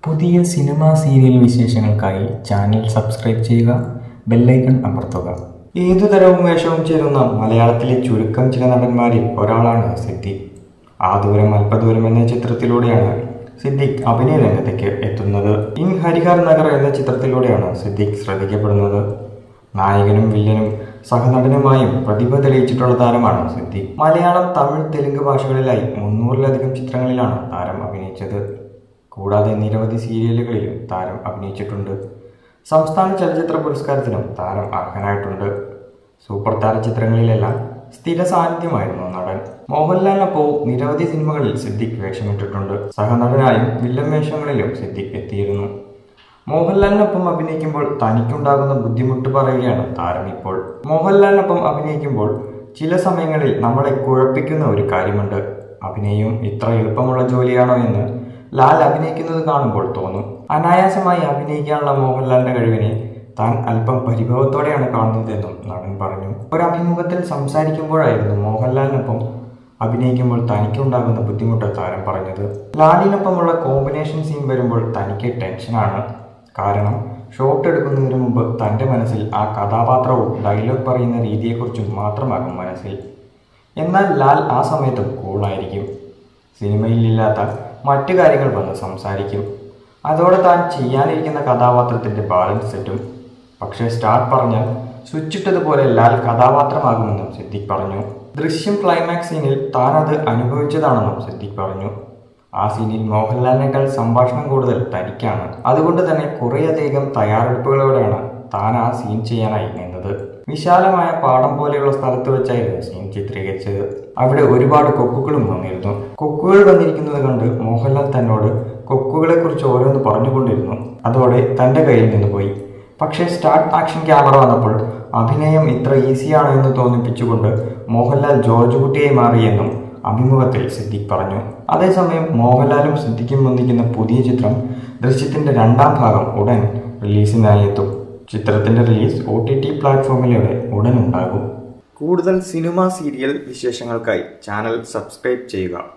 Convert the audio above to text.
പുതിയ cinema serial വിശേഷങ്ങൾക്കായി channel subscribe ചെയ്യുക ബെല്ലൈക്കൺ അമർത്തുക ഏതുതരവും വേഷവും ചേരുന്ന മലയാളത്തിലെ ചുരുക്കം ചില നടന്മാരിൽ ഒരാളാണ് സിദ്ദിഖ് ആദൂരം അല്പദൂരം എന്ന ചിത്രത്തിലൂടെയാണ് സിദ്ദിഖ് അഭിനയ രംഗത്തേക്ക് എത്തുന്നത് ഇൻ ഹരിഹർ നഗർ എന്ന ചിത്രത്തിലൂടെയാണ് സിദ്ദിഖ് ശ്രദ്ധിക്കപ്പെടുന്നത് നായകനും വില്ലനും സഹനടനുമായും പ്രതിഭ തെളിയിച്ചിട്ടുള്ള താരമാണ് സിദ്ദിഖ് മലയാളം തമിഴ് തെലുങ്ക് ഭാഷകളിലായി മുന്നൂറിലധികം ചിത്രങ്ങളിലാണ് താരം അഭിനയിച്ചത് കൂടാതെ നിരവധി സീരിയലുകളിലും താരം അഭിനയിച്ചിട്ടുണ്ട് സംസ്ഥാന ചലച്ചിത്ര പുരസ്കാരത്തിനും താരം അർഹനായിട്ടുണ്ട് സൂപ്പർ താര ചിത്രങ്ങളിലെല്ലാം സ്ഥിര സാന്നിധ്യമായിരുന്നു നടൻ മോഹൻലാലിനൊപ്പവും നിരവധി സിനിമകളിൽ സിദ്ദിഖ് വേഷമിട്ടിട്ടുണ്ട് സഹനടനായും വില്ലൻ വേഷങ്ങളിലും സിദ്ദിഖ് എത്തിയിരുന്നു മോഹൻലാലിനൊപ്പം അഭിനയിക്കുമ്പോൾ തനിക്കുണ്ടാകുന്ന ബുദ്ധിമുട്ട് പറയുകയാണ് താരം ഇപ്പോൾ മോഹൻലാലിനൊപ്പം അഭിനയിക്കുമ്പോൾ ചില സമയങ്ങളിൽ നമ്മളെ കുഴപ്പിക്കുന്ന ഒരു കാര്യമുണ്ട് അഭിനയം ഇത്ര എളുപ്പമുള്ള ജോലിയാണോ എന്ന് ലാൽ അഭിനയിക്കുന്നത് കാണുമ്പോൾ തോന്നും അനായാസമായി അഭിനയിക്കാനുള്ള മോഹൻലാലിന്റെ കഴിവിനെ താൻ അല്പം പരിഭവത്തോടെയാണ് കാണുന്നതെന്നും നടൻ പറഞ്ഞു ഒരു അഭിമുഖത്തിൽ സംസാരിക്കുമ്പോഴായിരുന്നു മോഹൻലാലിനൊപ്പം അഭിനയിക്കുമ്പോൾ തനിക്കുണ്ടാകുന്ന ബുദ്ധിമുട്ട് താരം പറഞ്ഞത് ലാലിനൊപ്പമുള്ള കോമ്പിനേഷൻ സീൻ വരുമ്പോൾ തനിക്ക് ടെൻഷനാണ് കാരണം ഷോട്ട് എടുക്കുന്നതിന് മുമ്പ് തൻ്റെ മനസ്സിൽ ആ കഥാപാത്രവും ഡയലോഗ് പറയുന്ന രീതിയെക്കുറിച്ചും മാത്രമാകും മനസ്സിൽ എന്നാൽ ലാൽ ആ സമയത്തും കൂളായിരിക്കും സിനിമയിലില്ലാത്ത മറ്റു കാര്യങ്ങൾ വന്ന് സംസാരിക്കും അതോടെ താൻ ചെയ്യാനിരിക്കുന്ന കഥാപാത്രത്തിൻ്റെ ബാലൻസ് സെറ്റും പക്ഷേ സ്റ്റാർ പറഞ്ഞാൽ സ്വിച്ചിട്ടതുപോലെ ലാൽ കഥാപാത്രമാകുമെന്നും സിദ്ദിഖ് പറഞ്ഞു ദൃശ്യം ക്ലൈമാക്സ് സീനിൽ താൻ അത് അനുഭവിച്ചതാണെന്നും സിദ്ദിഖ് പറഞ്ഞു ആ സീനിൽ മോഹൻലാലിനേക്കാൾ സംഭാഷണം കൂടുതൽ തനിക്കാണ് അതുകൊണ്ട് തന്നെ കുറേയധികം തയ്യാറെടുപ്പുകളോടെയാണ് താൻ ആ സീൻ ചെയ്യാനായി നിന്നത് വിശാലമായ പാടം പോലെയുള്ള സ്ഥലത്ത് വെച്ചായിരുന്നു സീൻ ചിത്രീകരിച്ചത് അവിടെ ഒരുപാട് കൊക്കുകളും വന്നിരുന്നു കൊക്കുകൾ വന്നിരിക്കുന്നത് കണ്ട് മോഹൻലാൽ തന്നോട് കൊക്കുകളെ കുറിച്ച് ഓരോന്ന് പറഞ്ഞുകൊണ്ടിരുന്നു അതോടെ തന്റെ കയ്യിൽ നിന്ന് പോയി പക്ഷേ സ്റ്റാർട്ട് ആക്ഷൻ ക്യാമറ വന്നപ്പോൾ അഭിനയം ഇത്ര ഈസിയാണോ എന്ന് തോന്നിപ്പിച്ചുകൊണ്ട് മോഹൻലാൽ ജോർജ് കുട്ടിയായി മാറിയെന്നും അഭിമുഖത്തിൽ സിദ്ദിഖ് പറഞ്ഞു അതേസമയം മോഹൻലാലും സിദ്ദിഖും ഒന്നിക്കുന്ന പുതിയ ചിത്രം ദൃശ്യത്തിന്റെ രണ്ടാം ഭാഗം ഉടൻ റിലീസിനായി എത്തും ചിത്രത്തിന്റെ റിലീസ് ഒ ടി ടി പ്ലാറ്റ്ഫോമിലൂടെ ഉടൻ ഉണ്ടാകും കൂടുതൽ സിനിമ സീരിയൽ വിശേഷങ്ങൾക്കായി ചാനൽ സബ്സ്ക്രൈബ് ചെയ്യുക